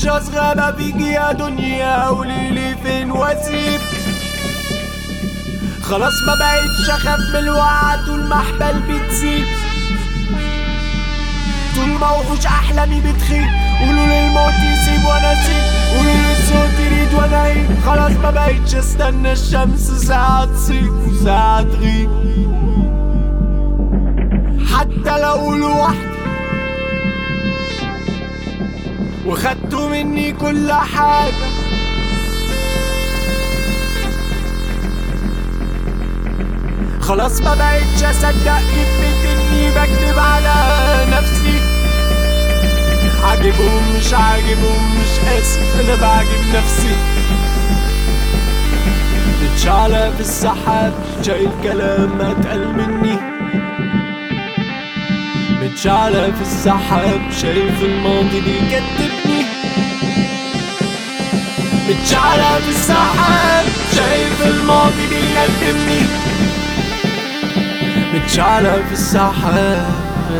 اشخاص غابة فيكي يا دنيا قوليلي فين واسيب خلاص ما بقتش اخاف من الوعد والمحبل بتسيب طول ما وحوش احلامي بتخيب قولوا للموت يسيب وانا اسيب قولوا للصوت يريد وانا اعيد خلاص ما بقتش استنى الشمس ساعة تصيب وساعة تغيب حتى لو لوحدي وخدتوا مني كل حاجة خلاص ما بقتش اصدق كلمة اني بكذب على نفسي عاجبهم مش عاجبهم مش اسف انا بعجب نفسي متشعلة في السحاب شايل كلام اتقل مني متشعلة في السحاب شايف الماضي بيكتبني متشعلة في السحاب شايف الماضي بيندمني متشعلة في السحاب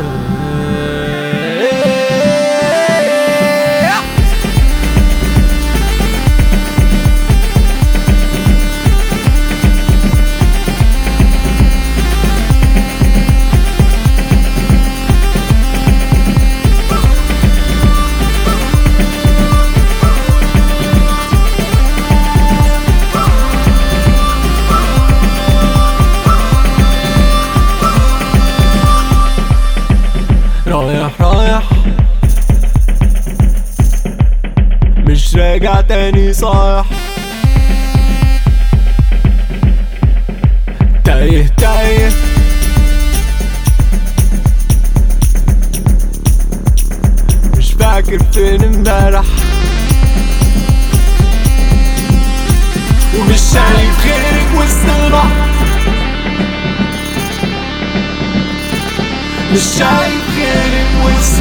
رايح رايح مش راجع تاني صايح تايه تايه مش فاكر فين امبارح ومش شايف غيرك وسط البحر مش شايف غيرك وسط